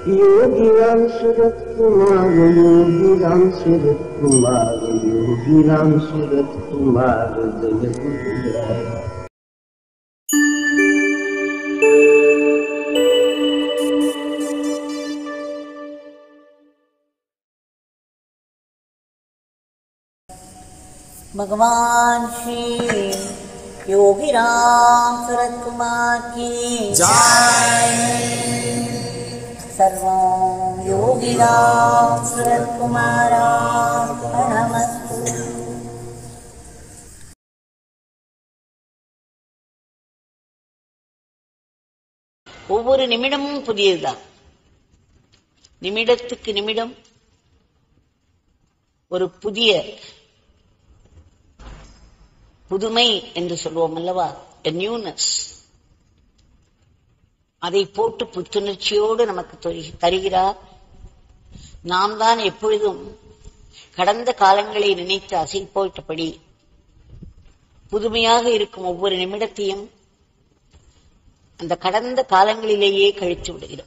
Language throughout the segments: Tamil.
योगी राम सूरत कुमार योगी राम सूरत कुमार योगी राम सूरत कुमार जय गुरुराय भगवान श्री योगी राम सूरत कुमार की सर्वं योगी राम सूरत कुमारार्पणमस्तु ஒவ்வொரு நிமிடமும் புதியதுதான் நிமிடத்துக்கு நிமிடம் ஒரு புதிய புதுமை என்று சொல்வோம் அல்லவா நியூனஸ் அதை போட்டு புத்துணர்ச்சியோடு நமக்கு தொரி- தருகிறார் நாம் தான் எப்பொழுதும் கடந்த காலங்களை நினைத்து அசை போட்டபடி புதுமையாக இருக்கும் ஒவ்வொரு நிமிடத்தையும் அந்த கடந்த காலங்களிலேயே கழித்து விடுகிறோம்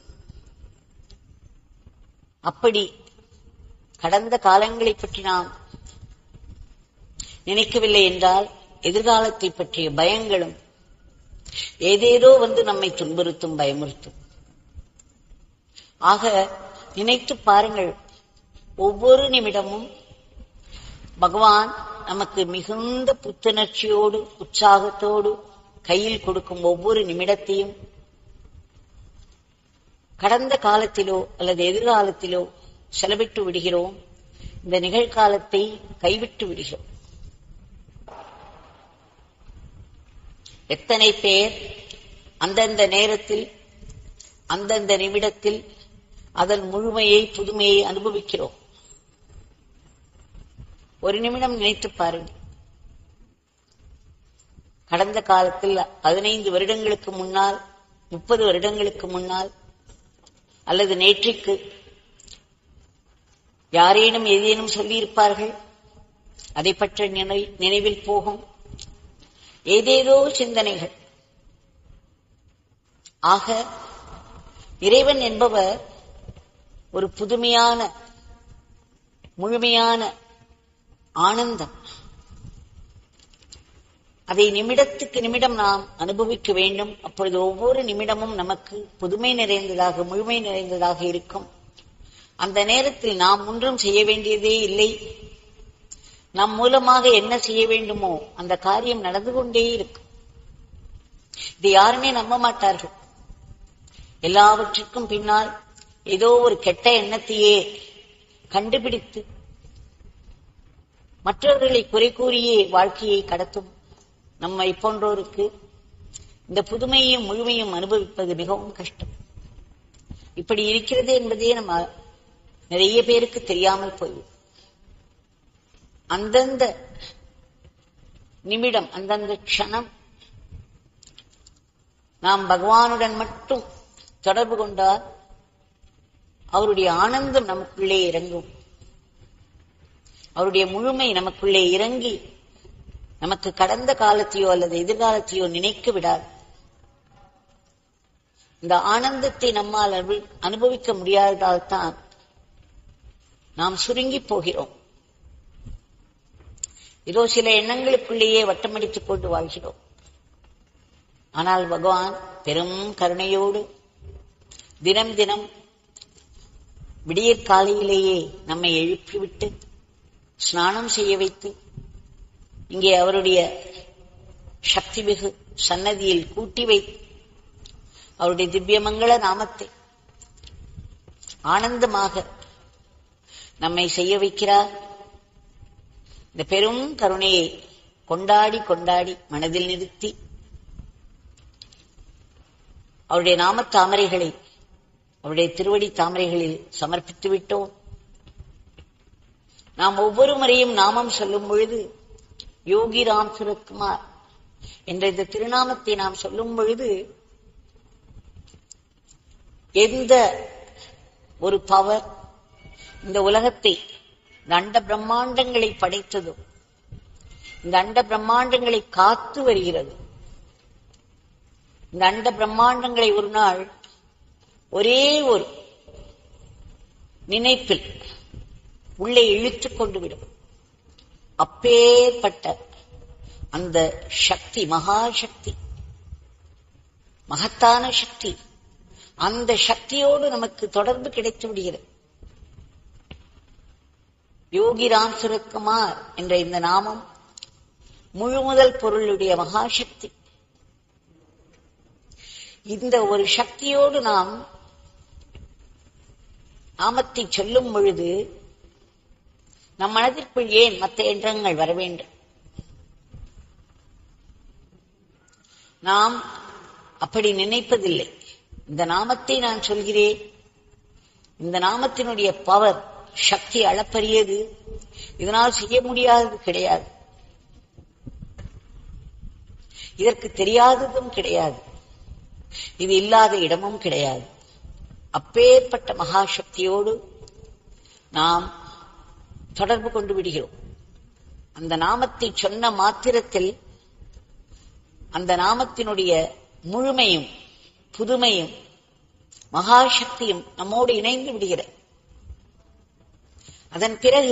அப்படி கடந்த காலங்களை பற்றி நாம் நினைக்கவில்லை என்றால் எதிர்காலத்தை பற்றிய பயங்களும் ஏதேதோ வந்து நம்மை துன்புறுத்தும் பயமுறுத்தும் ஆக நினைத்து பாருங்கள் ஒவ்வொரு நிமிடமும் பகவான் நமக்கு மிகுந்த புத்துணர்ச்சியோடு உற்சாகத்தோடு கையில் கொடுக்கும் ஒவ்வொரு நிமிடத்தையும் கடந்த காலத்திலோ அல்லது எதிர்காலத்திலோ செலவிட்டு விடுகிறோம் இந்த நிகழ்காலத்தை கைவிட்டு விடுகிறோம் எத்தனை பேர் அந்தந்த நேரத்தில் அந்தந்த நிமிடத்தில் அதன் முழுமையை புதுமையை அனுபவிக்கிறோம் ஒரு நிமிடம் நினைத்து பாருங்கள் கடந்த காலத்தில் பதினைந்து வருடங்களுக்கு முன்னால் முப்பது வருடங்களுக்கு முன்னால் அல்லது நேற்றைக்கு யாரேனும் ஏதேனும் சொல்லியிருப்பார்கள் அதை பற்றி நினை நினைவில் போகும் ஏதேதோ சிந்தனைகள் ஆக இறைவன் என்பவர் ஒரு புதுமையான முழுமையான ஆனந்தம் அதை நிமிடத்துக்கு நிமிடம் நாம் அனுபவிக்க வேண்டும் அப்பொழுது ஒவ்வொரு நிமிடமும் நமக்கு புதுமை நிறைந்ததாக முழுமை நிறைந்ததாக இருக்கும் அந்த நேரத்தில் நாம் ஒன்றும் செய்ய வேண்டியதே இல்லை நம் மூலமாக என்ன செய்ய வேண்டுமோ அந்த காரியம் நடந்து கொண்டே இருக்கும் இது யாருமே நம்ப மாட்டார்கள் எல்லாவற்றிற்கும் பின்னால் ஏதோ ஒரு கெட்ட எண்ணத்தையே கண்டுபிடித்து மற்றவர்களை குறை கூறியே வாழ்க்கையை கடத்தும் நம்மை போன்றோருக்கு இந்த புதுமையும் முழுமையும் அனுபவிப்பது மிகவும் கஷ்டம் இப்படி இருக்கிறது என்பதே நம்ம நிறைய பேருக்கு தெரியாமல் போய்விடும் அந்தந்த நிமிடம் அந்தந்த க்ஷணம் நாம் பகவானுடன் மட்டும் தொடர்பு கொண்டால் அவருடைய ஆனந்தம் நமக்குள்ளே இறங்கும் அவருடைய முழுமை நமக்குள்ளே இறங்கி நமக்கு கடந்த காலத்தையோ அல்லது எதிர்காலத்தையோ நினைக்க விடாது இந்த ஆனந்தத்தை நம்மால் அனு- அனுபவிக்க முடியாததால் தான் நாம் சுருங்கி போகிறோம் இதோ சில எண்ணங்களுக்குள்ளேயே வட்டமடித்துக் கொண்டு வாழ்கிறோம் ஆனால் பகவான் பெரும் கருணையோடு தினம் தினம் விடியற் காலையிலேயே நம்மை எழுப்பிவிட்டு ஸ்நானம் செய்ய வைத்து இங்கே அவருடைய சக்தி மிகு சன்னதியில் கூட்டி வைத்து அவருடைய திவ்யமங்கள நாமத்தை ஆனந்தமாக நம்மை செய்ய வைக்கிறார் இந்த பெரும் கருணையை கொண்டாடி கொண்டாடி மனதில் நிறுத்தி அவருடைய நாமத் தாமரைகளை அவருடைய திருவடி தாமரைகளில் சமர்ப்பித்து விட்டோம் நாம் ஒவ்வொரு முறையும் நாமம் சொல்லும் பொழுது யோகி ராம் சுரத்குமார் என்ற இந்த திருநாமத்தை நாம் சொல்லும் பொழுது எந்த ஒரு பவர் இந்த உலகத்தை இந்த அண்ட பிரம்மாண்டங்களை படைத்ததோ இந்த அண்ட பிரம்மாண்டங்களை காத்து வருகிறது இந்த அண்ட பிரம்மாண்டங்களை ஒரு நாள் ஒரே ஒரு நினைப்பில் உள்ளே இழுத்துக் கொண்டு விடும் அப்பேற்பட்ட அந்த சக்தி மகாசக்தி மகத்தான சக்தி அந்த சக்தியோடு நமக்கு தொடர்பு கிடைத்து விடுகிறது யோகிராம் சுரத்குமார் என்ற இந்த நாமம் முழு முதல் பொருளுடைய மகாசக்தி இந்த ஒரு சக்தியோடு நாம் நாமத்தை சொல்லும் பொழுது நம் மனதிற்குள் ஏன் மற்ற எண்ணங்கள் வர வேண்டும் நாம் அப்படி நினைப்பதில்லை இந்த நாமத்தை நான் சொல்கிறேன் இந்த நாமத்தினுடைய பவர் சக்தி அளப்பரியது இதனால் செய்ய முடியாதது கிடையாது இதற்கு தெரியாததும் கிடையாது இது இல்லாத இடமும் கிடையாது அப்பேற்பட்ட மகாசக்தியோடு நாம் தொடர்பு கொண்டு விடுகிறோம் அந்த நாமத்தை சொன்ன மாத்திரத்தில் அந்த நாமத்தினுடைய முழுமையும் புதுமையும் மகாசக்தியும் நம்மோடு இணைந்து விடுகிறது அதன் பிறகு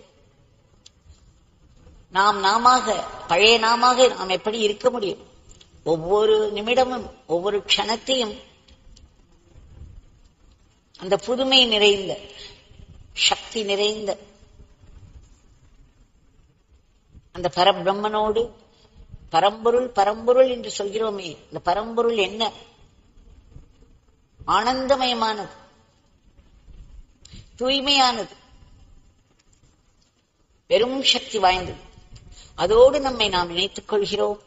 நாம் நாமாக பழைய நாமாக நாம் எப்படி இருக்க முடியும் ஒவ்வொரு நிமிடமும் ஒவ்வொரு க்ஷணத்தையும் அந்த புதுமை நிறைந்த சக்தி நிறைந்த அந்த பரபிரம்மனோடு பரம்பொருள் பரம்பொருள் என்று சொல்கிறோமே இந்த பரம்பொருள் என்ன ஆனந்தமயமானது தூய்மையானது பெரும் சக்தி வாய்ந்தது அதோடு நம்மை நாம் இணைத்துக் கொள்கிறோம்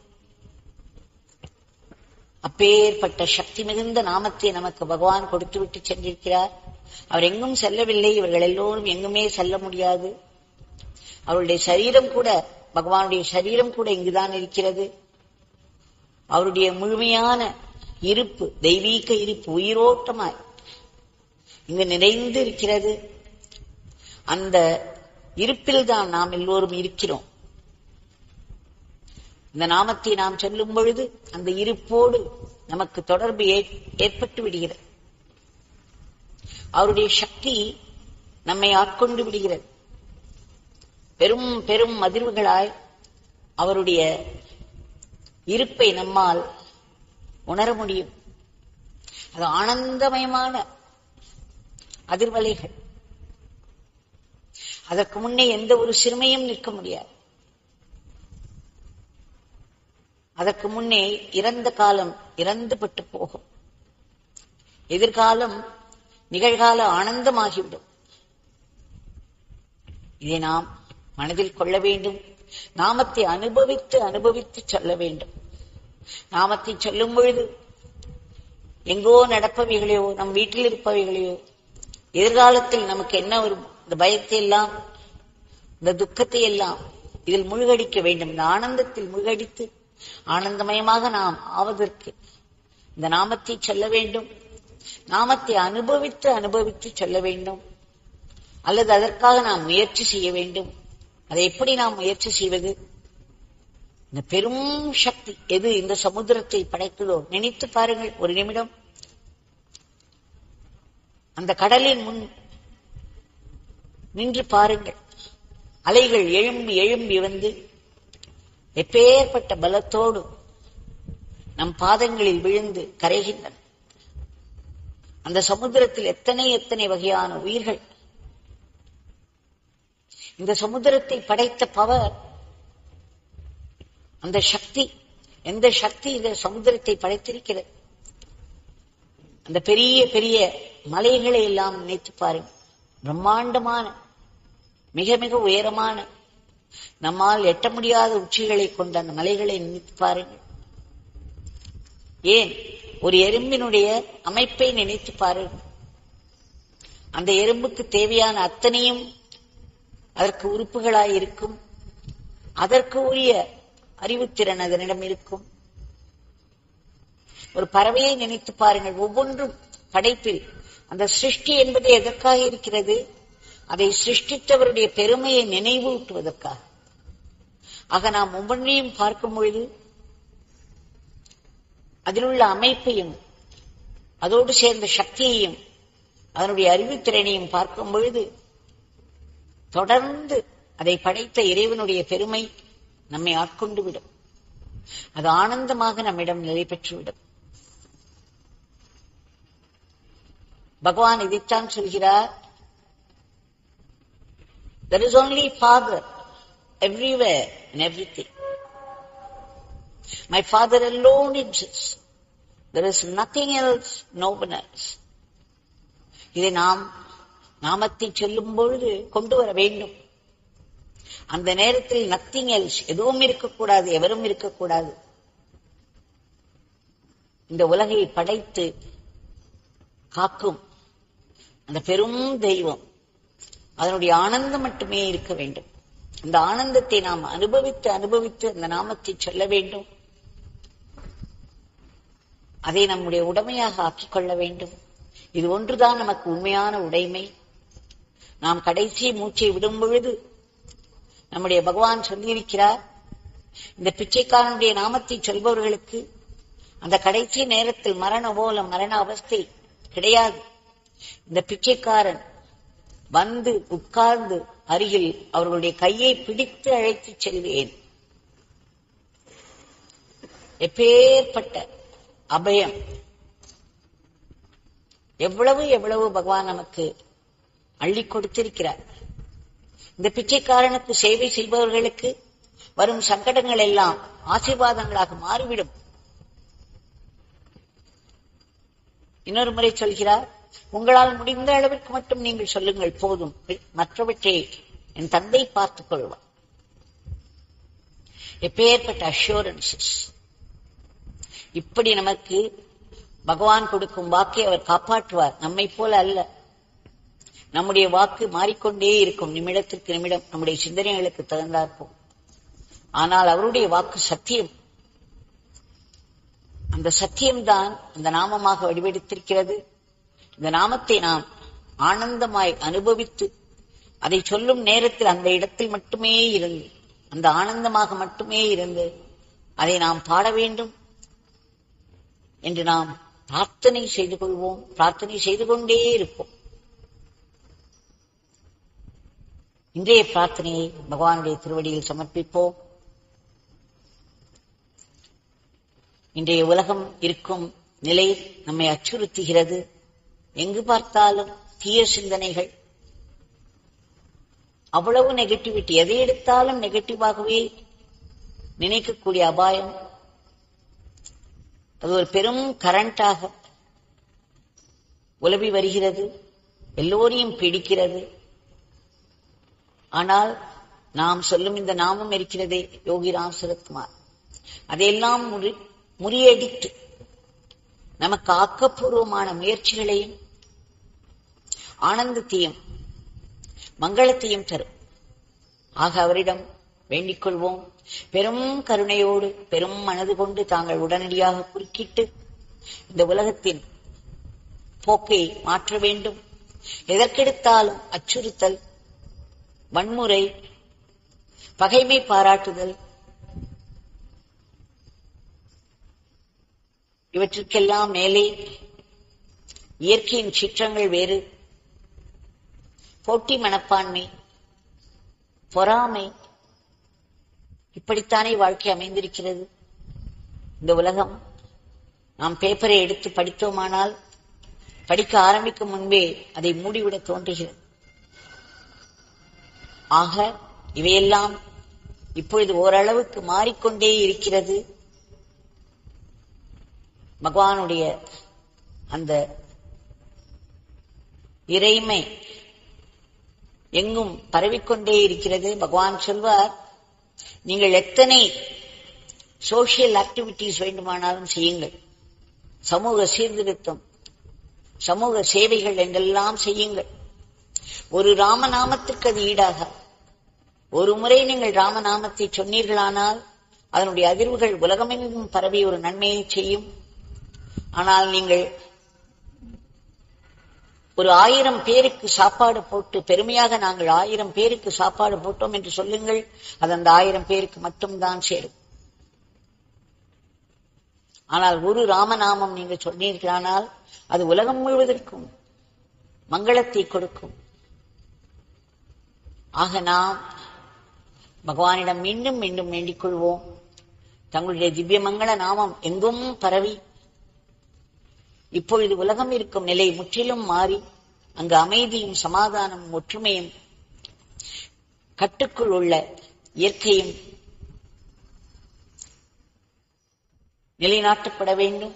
அப்பேற்பட்ட சக்தி மிகுந்த நாமத்தை நமக்கு பகவான் கொடுத்து விட்டு சென்றிருக்கிறார் அவர் எங்கும் செல்லவில்லை இவர்கள் எல்லோரும் எங்குமே செல்ல முடியாது அவருடைய சரீரம் கூட பகவானுடைய சரீரம் கூட இங்குதான் இருக்கிறது அவருடைய முழுமையான இருப்பு தெய்வீக இருப்பு உயிரோட்டமாய் இங்கு நிறைந்து இருக்கிறது அந்த இருப்பில் தான் நாம் எல்லோரும் இருக்கிறோம் இந்த நாமத்தை நாம் சொல்லும் பொழுது அந்த இருப்போடு நமக்கு தொடர்பு ஏற்பட்டு விடுகிறது அவருடைய சக்தி நம்மை ஆட்கொண்டு விடுகிறது பெரும் பெரும் அதிர்வுகளாய் அவருடைய இருப்பை நம்மால் உணர முடியும் அது ஆனந்தமயமான அதிர்வலைகள் அதற்கு முன்னே எந்த ஒரு சிறுமையும் நிற்க முடியாது அதற்கு முன்னே இறந்த காலம் இறந்துபட்டு போகும் எதிர்காலம் நிகழ்கால ஆனந்தமாகிவிடும் இதை நாம் மனதில் கொள்ள வேண்டும் நாமத்தை அனுபவித்து அனுபவித்து சொல்ல வேண்டும் நாமத்தை சொல்லும் பொழுது எங்கோ நடப்பவைகளையோ நம் வீட்டில் இருப்பவைகளையோ எதிர்காலத்தில் நமக்கு என்ன வரும் இந்த பயத்தை எல்லாம் இந்த துக்கத்தை எல்லாம் இதில் முழுகடிக்க வேண்டும் இந்த ஆனந்தத்தில் முழுகடித்து ஆனந்தமயமாக நாம் ஆவதற்கு இந்த நாமத்தை சொல்ல வேண்டும் நாமத்தை அனுபவித்து அனுபவித்து சொல்ல வேண்டும் அல்லது அதற்காக நாம் முயற்சி செய்ய வேண்டும் அதை எப்படி நாம் முயற்சி செய்வது இந்த பெரும் சக்தி எது இந்த சமுத்திரத்தை படைத்ததோ நினைத்து பாருங்கள் ஒரு நிமிடம் அந்த கடலின் முன் நின்று பாருங்கள் அலைகள் எழும்பி எழும்பி வந்து எப்பேற்பட்ட பலத்தோடு நம் பாதங்களில் விழுந்து கரைகின்றன அந்த சமுத்திரத்தில் எத்தனை எத்தனை வகையான உயிர்கள் இந்த சமுத்திரத்தை படைத்த பவர் அந்த சக்தி எந்த சக்தி இந்த சமுத்திரத்தை படைத்திருக்கிறது அந்த பெரிய பெரிய மலைகளை எல்லாம் நினைத்து பாருங்கள் பிரம்மாண்டமான மிக மிக உயரமான நம்மால் எட்ட முடியாத உச்சிகளை கொண்ட அந்த மலைகளை நினைத்து பாருங்கள் ஏன் ஒரு எறும்பினுடைய அமைப்பை நினைத்து பாருங்கள் அந்த எறும்புக்கு தேவையான அத்தனையும் அதற்கு உறுப்புகளாய் இருக்கும் அதற்கு உரிய அறிவுத்திறன் அதனிடம் இருக்கும் ஒரு பறவையை நினைத்து பாருங்கள் ஒவ்வொன்றும் படைப்பில் அந்த சிருஷ்டி என்பது எதற்காக இருக்கிறது அதை சிருஷ்டித்தவருடைய பெருமையை நினைவூட்டுவதற்காக ஆக நாம் ஒவ்வொன்றையும் பார்க்கும் பொழுது அதிலுள்ள அமைப்பையும் அதோடு சேர்ந்த சக்தியையும் அதனுடைய அறிவுத்திறனையும் பார்க்கும் பொழுது தொடர்ந்து அதை படைத்த இறைவனுடைய பெருமை நம்மை ஆட்கொண்டு விடும் அது ஆனந்தமாக நம்மிடம் நிலை பெற்றுவிடும் பகவான் இதைத்தான் சொல்கிறார் There is only Father everywhere and everything. My Father alone exists. There is nothing else, no one else. இதை நாம் நாமத்தை சொல்லும் பொழுது கொண்டு வர வேண்டும் அந்த நேரத்தில் நத்திங் எல்ஸ் எதுவும் இருக்கக்கூடாது எவரும் இருக்கக்கூடாது இந்த உலகை படைத்து காக்கும் அந்த பெரும் தெய்வம் அதனுடைய ஆனந்தம் மட்டுமே இருக்க வேண்டும் அந்த ஆனந்தத்தை நாம் அனுபவித்து அனுபவித்து அந்த நாமத்தை சொல்ல வேண்டும் அதை நம்முடைய உடைமையாக ஆக்கிக் கொள்ள வேண்டும் இது ஒன்றுதான் நமக்கு உண்மையான உடைமை நாம் கடைசி மூச்சை விடும் பொழுது நம்முடைய பகவான் சொல்லியிருக்கிறார் இந்த பிச்சைக்காரனுடைய நாமத்தை சொல்பவர்களுக்கு அந்த கடைசி நேரத்தில் மரண ஓலம் மரண அவஸ்தை கிடையாது இந்த பிச்சைக்காரன் வந்து உட்கார்ந்து அருகில் அவர்களுடைய கையை பிடித்து அழைத்துச் செல்வேன் எப்பேற்பட்ட அபயம் எவ்வளவு எவ்வளவு பகவான் நமக்கு அள்ளி கொடுத்திருக்கிறார் இந்த பிச்சைக்காரனுக்கு சேவை செய்பவர்களுக்கு வரும் சங்கடங்கள் எல்லாம் ஆசீர்வாதங்களாக மாறிவிடும் இன்னொரு முறை சொல்கிறார் உங்களால் முடிந்த அளவிற்கு மட்டும் நீங்கள் சொல்லுங்கள் போதும் மற்றவற்றை என் தந்தை பார்த்துக் கொள்வார் எப்பேற்பட்ட அஷூரன்சஸ் இப்படி நமக்கு பகவான் கொடுக்கும் வாக்கை அவர் காப்பாற்றுவார் நம்மை போல அல்ல நம்முடைய வாக்கு மாறிக்கொண்டே இருக்கும் நிமிடத்திற்கு நிமிடம் நம்முடைய சிந்தனைகளுக்கு தகுந்தாற்போம் ஆனால் அவருடைய வாக்கு சத்தியம் அந்த சத்தியம்தான் அந்த நாமமாக வடிவெடுத்திருக்கிறது இந்த நாமத்தை நாம் ஆனந்தமாய் அனுபவித்து அதை சொல்லும் நேரத்தில் அந்த இடத்தில் மட்டுமே இருந்து அந்த ஆனந்தமாக மட்டுமே இருந்து அதை நாம் பாட வேண்டும் என்று நாம் பிரார்த்தனை செய்து கொள்வோம் பிரார்த்தனை செய்து கொண்டே இருப்போம் இன்றைய பிரார்த்தனையை பகவானுடைய திருவடியில் சமர்ப்பிப்போம் இன்றைய உலகம் இருக்கும் நிலை நம்மை அச்சுறுத்துகிறது எங்கு பார்த்தாலும் தீய சிந்தனைகள் அவ்வளவு நெகட்டிவிட்டி எதை எடுத்தாலும் நெகட்டிவாகவே நினைக்கக்கூடிய அபாயம் அது ஒரு பெரும் கரண்டாக உலவி வருகிறது எல்லோரையும் பிடிக்கிறது ஆனால் நாம் சொல்லும் இந்த நாமம் இருக்கிறதே யோகி ராம் சரத்குமார் அதையெல்லாம் முறி முறியடித்து நமக்கு ஆக்கப்பூர்வமான முயற்சிகளையும் ஆனந்தத்தையும் மங்களத்தையும் தரும் ஆக அவரிடம் வேண்டிக் கொள்வோம் பெரும் கருணையோடு பெரும் மனது கொண்டு தாங்கள் உடனடியாக குறுக்கிட்டு இந்த உலகத்தின் போக்கை மாற்ற வேண்டும் எதற்கெடுத்தாலும் அச்சுறுத்தல் வன்முறை பகைமை பாராட்டுதல் இவற்றுக்கெல்லாம் மேலே இயற்கையின் சீற்றங்கள் வேறு போட்டி மனப்பான்மை பொறாமை இப்படித்தானே வாழ்க்கை அமைந்திருக்கிறது இந்த உலகம் நாம் பேப்பரை எடுத்து படித்தோமானால் படிக்க ஆரம்பிக்கும் முன்பே அதை மூடிவிட தோன்றுகிறது ஆக இவையெல்லாம் இப்பொழுது ஓரளவுக்கு மாறிக்கொண்டே இருக்கிறது பகவானுடைய அந்த இறைமை எங்கும் பரவிக்கொண்டே இருக்கிறது பகவான் சொல்வார் நீங்கள் எத்தனை சோசியல் ஆக்டிவிட்டிஸ் வேண்டுமானாலும் செய்யுங்கள் சமூக சீர்திருத்தம் சமூக சேவைகள் என்றெல்லாம் செய்யுங்கள் ஒரு ராமநாமத்திற்கு அது ஈடாக ஒரு முறை நீங்கள் ராமநாமத்தை சொன்னீர்களானால் அதனுடைய அதிர்வுகள் உலகமெங்கும் பரவி ஒரு நன்மையை செய்யும் ஆனால் நீங்கள் ஒரு ஆயிரம் பேருக்கு சாப்பாடு போட்டு பெருமையாக நாங்கள் ஆயிரம் பேருக்கு சாப்பாடு போட்டோம் என்று சொல்லுங்கள் அது அந்த ஆயிரம் பேருக்கு மட்டும்தான் சேரும் ஆனால் ஒரு ராமநாமம் நீங்கள் சொன்னீர்களானால் அது உலகம் முழுவதற்கும் மங்களத்தை கொடுக்கும் ஆக நாம் பகவானிடம் மீண்டும் மீண்டும் வேண்டிக் கொள்வோம் தங்களுடைய திவ்ய மங்கள நாமம் எங்கும் பரவி இப்பொழுது உலகம் இருக்கும் நிலை முற்றிலும் மாறி அங்கு அமைதியும் சமாதானமும் ஒற்றுமையும் கட்டுக்குள் உள்ள இயற்கையும் நிலைநாட்டப்பட வேண்டும்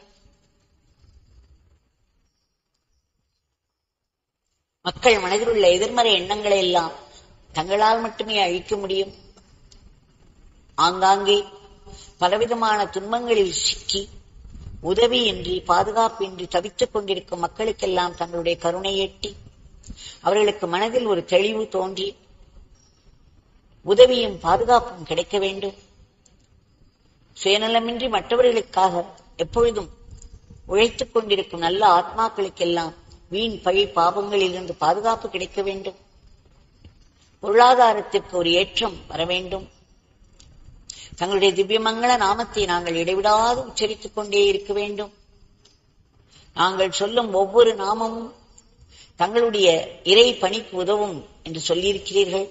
மக்கள் மனதில் உள்ள எதிர்மறை எண்ணங்களை எல்லாம் தங்களால் மட்டுமே அழிக்க முடியும் ஆங்காங்கே பலவிதமான துன்பங்களில் சிக்கி உதவியின்றி பாதுகாப்பின்றி தவித்துக் கொண்டிருக்கும் மக்களுக்கெல்லாம் தங்களுடைய கருணை எட்டி அவர்களுக்கு மனதில் ஒரு தெளிவு தோன்றி உதவியும் பாதுகாப்பும் கிடைக்க வேண்டும் சுயநலமின்றி மற்றவர்களுக்காக எப்பொழுதும் உழைத்துக் கொண்டிருக்கும் நல்ல ஆத்மாக்களுக்கெல்லாம் வீண் பழி பாவங்களிலிருந்து பாதுகாப்பு கிடைக்க வேண்டும் பொருளாதாரத்திற்கு ஒரு ஏற்றம் வர வேண்டும் தங்களுடைய திவ்யமங்கள நாமத்தை நாங்கள் இடைவிடாது உச்சரித்துக் கொண்டே இருக்க வேண்டும் நாங்கள் சொல்லும் ஒவ்வொரு நாமமும் தங்களுடைய இறை பணிக்கு உதவும் என்று சொல்லியிருக்கிறீர்கள்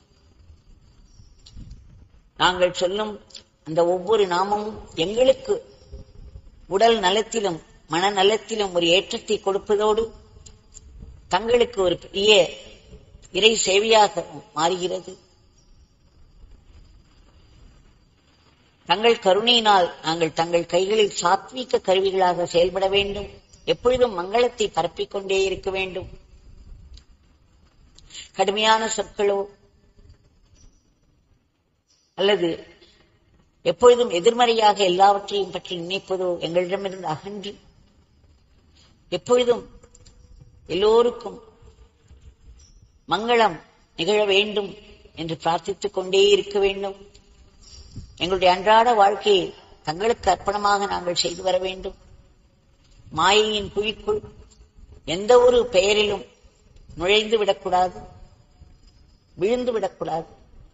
நாங்கள் சொல்லும் அந்த ஒவ்வொரு நாமமும் எங்களுக்கு உடல் நலத்திலும் மனநலத்திலும் ஒரு ஏற்றத்தை கொடுப்பதோடு தங்களுக்கு ஒரு பெரிய இறை சேவையாக மாறுகிறது தங்கள் கருணையினால் நாங்கள் தங்கள் கைகளில் சாத்வீக கருவிகளாக செயல்பட வேண்டும் எப்பொழுதும் மங்களத்தை பரப்பிக் கொண்டே இருக்க வேண்டும் கடுமையான சொற்களோ அல்லது எப்பொழுதும் எதிர்மறையாக எல்லாவற்றையும் பற்றி நினைப்பதோ எங்களிடமிருந்து அகன்று எப்பொழுதும் எல்லோருக்கும் மங்களம் நிகழ வேண்டும் என்று பிரார்த்தித்துக் கொண்டே இருக்க வேண்டும் எங்களுடைய அன்றாட வாழ்க்கையை தங்களுக்கு அர்ப்பணமாக நாங்கள் செய்து வர வேண்டும் மாயையின் குழிக்குள் எந்த ஒரு பெயரிலும் நுழைந்து விடக்கூடாது விழுந்து விடக்கூடாது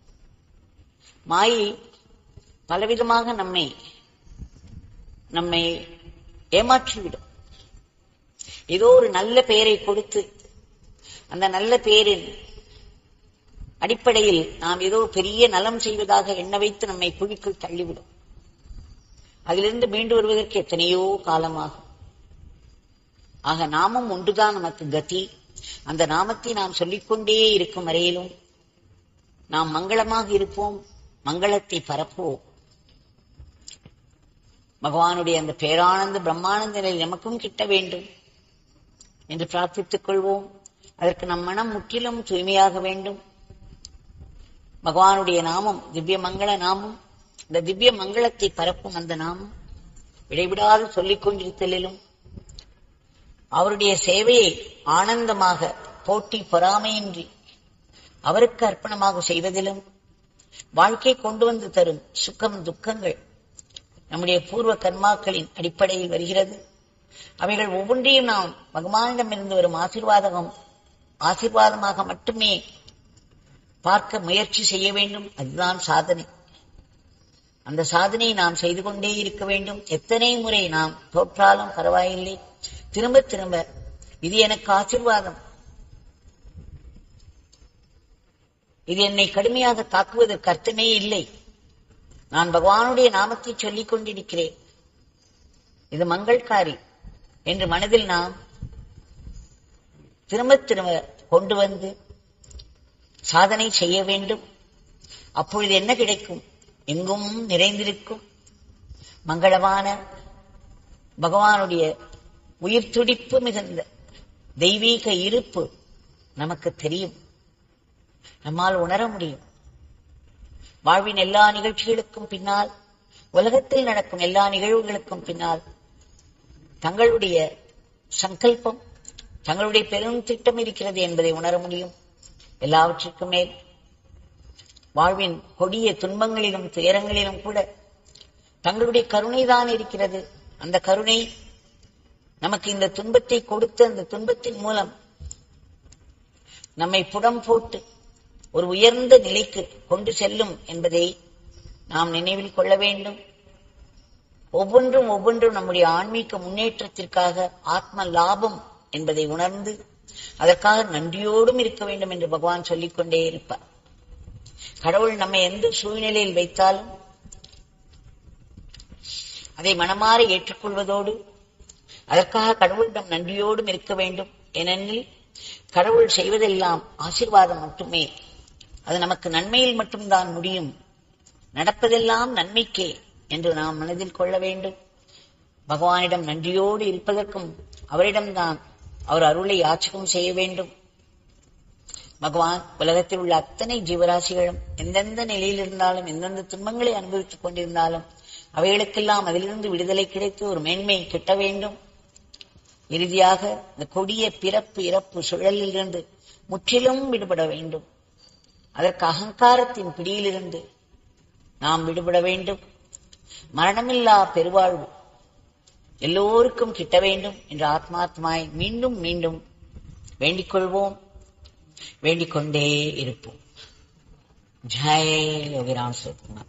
மாயை பலவிதமாக நம்மை நம்மை ஏமாற்றிவிடும் ஏதோ ஒரு நல்ல பெயரை கொடுத்து அந்த நல்ல பெயரின் அடிப்படையில் நாம் ஏதோ பெரிய நலம் செய்வதாக எண்ண வைத்து நம்மை குழிக்குள் தள்ளிவிடும் அதிலிருந்து மீண்டு வருவதற்கு எத்தனையோ காலமாகும் ஆக நாமம் ஒன்றுதான் நமக்கு கதி அந்த நாமத்தை நாம் சொல்லிக்கொண்டே இருக்கும் வரையிலும் நாம் மங்களமாக இருப்போம் மங்களத்தை பரப்புவோம் பகவானுடைய அந்த பேரானந்த பிரம்மானந்த நிலை நமக்கும் கிட்ட வேண்டும் என்று பிரார்த்தித்துக் கொள்வோம் அதற்கு நம் மனம் முற்றிலும் தூய்மையாக வேண்டும் பகவானுடைய நாமம் திவ்ய மங்கள நாமம் இந்த திவ்ய மங்களத்தை பரப்பும் அந்த நாமம் இடைவிடாது சொல்லிக் கொண்டிருத்தலிலும் அவருடைய சேவையை ஆனந்தமாக போட்டி பொறாமையின்றி அவருக்கு அர்ப்பணமாக செய்வதிலும் வாழ்க்கை கொண்டு வந்து தரும் சுக்கம் துக்கங்கள் நம்முடைய பூர்வ கர்மாக்களின் அடிப்படையில் வருகிறது அவைகள் ஒவ்வொன்றையும் நாம் பகவானிடமிருந்து வரும் ஆசீர்வாதகம் ஆசீர்வாதமாக மட்டுமே பார்க்க முயற்சி செய்ய வேண்டும் அதுதான் சாதனை அந்த சாதனையை நாம் செய்து கொண்டே இருக்க வேண்டும் எத்தனை முறை நாம் தோற்றாலும் பரவாயில்லை திரும்ப திரும்ப இது எனக்கு ஆசீர்வாதம் இது என்னை கடுமையாக தாக்குவதற்கு அர்த்தமே இல்லை நான் பகவானுடைய நாமத்தை சொல்லிக் கொண்டிருக்கிறேன் இது மங்கள்காரி என்று மனதில் நாம் திரும்ப திரும்ப கொண்டு வந்து சாதனை செய்ய வேண்டும் அப்பொழுது என்ன கிடைக்கும் எங்கும் நிறைந்திருக்கும் மங்களமான பகவானுடைய உயிர் துடிப்பு மிகுந்த தெய்வீக இருப்பு நமக்கு தெரியும் நம்மால் உணர முடியும் வாழ்வின் எல்லா நிகழ்ச்சிகளுக்கும் பின்னால் உலகத்தில் நடக்கும் எல்லா நிகழ்வுகளுக்கும் பின்னால் தங்களுடைய சங்கல்பம் தங்களுடைய பெரும் திட்டம் இருக்கிறது என்பதை உணர முடியும் எல்லாவற்றிற்கும் மேல் வாழ்வின் கொடிய துன்பங்களிலும் துயரங்களிலும் கூட தங்களுடைய கருணைதான் இருக்கிறது அந்த கருணை நமக்கு இந்த துன்பத்தை கொடுத்து அந்த துன்பத்தின் மூலம் நம்மை புடம் போட்டு ஒரு உயர்ந்த நிலைக்கு கொண்டு செல்லும் என்பதை நாம் நினைவில் கொள்ள வேண்டும் ஒவ்வொன்றும் ஒவ்வொன்றும் நம்முடைய ஆன்மீக முன்னேற்றத்திற்காக ஆத்ம லாபம் என்பதை உணர்ந்து அதற்காக நன்றியோடும் இருக்க வேண்டும் என்று பகவான் சொல்லிக்கொண்டே இருப்பார் கடவுள் நம்மை எந்த சூழ்நிலையில் வைத்தாலும் அதை மனமாற ஏற்றுக்கொள்வதோடு அதற்காக கடவுளிடம் நன்றியோடும் இருக்க வேண்டும் ஏனெனில் கடவுள் செய்வதெல்லாம் ஆசீர்வாதம் மட்டுமே அது நமக்கு நன்மையில் மட்டும்தான் முடியும் நடப்பதெல்லாம் நன்மைக்கே என்று நாம் மனதில் கொள்ள வேண்டும் பகவானிடம் நன்றியோடு இருப்பதற்கும் அவரிடம்தான் அவர் அருளை யாச்சகம் செய்ய வேண்டும் பகவான் உலகத்தில் உள்ள அத்தனை ஜீவராசிகளும் எந்தெந்த நிலையில் இருந்தாலும் எந்தெந்த துன்பங்களை அனுபவித்துக் கொண்டிருந்தாலும் அவைகளுக்கெல்லாம் அதிலிருந்து விடுதலை கிடைத்து ஒரு மேன்மை கிட்ட வேண்டும் இறுதியாக இந்த கொடிய பிறப்பு இறப்பு சுழலில் இருந்து முற்றிலும் விடுபட வேண்டும் அதற்கு அகங்காரத்தின் பிடியிலிருந்து நாம் விடுபட வேண்டும் மரணமில்லா பெருவாழ்வு எல்லோருக்கும் கிட்ட வேண்டும் என்று ஆத்மாத்மாய் மீண்டும் மீண்டும் வேண்டிக் கொள்வோம் வேண்டிக் கொண்டே இருப்போம் ஜெய் யோகிராம் சுகுமார்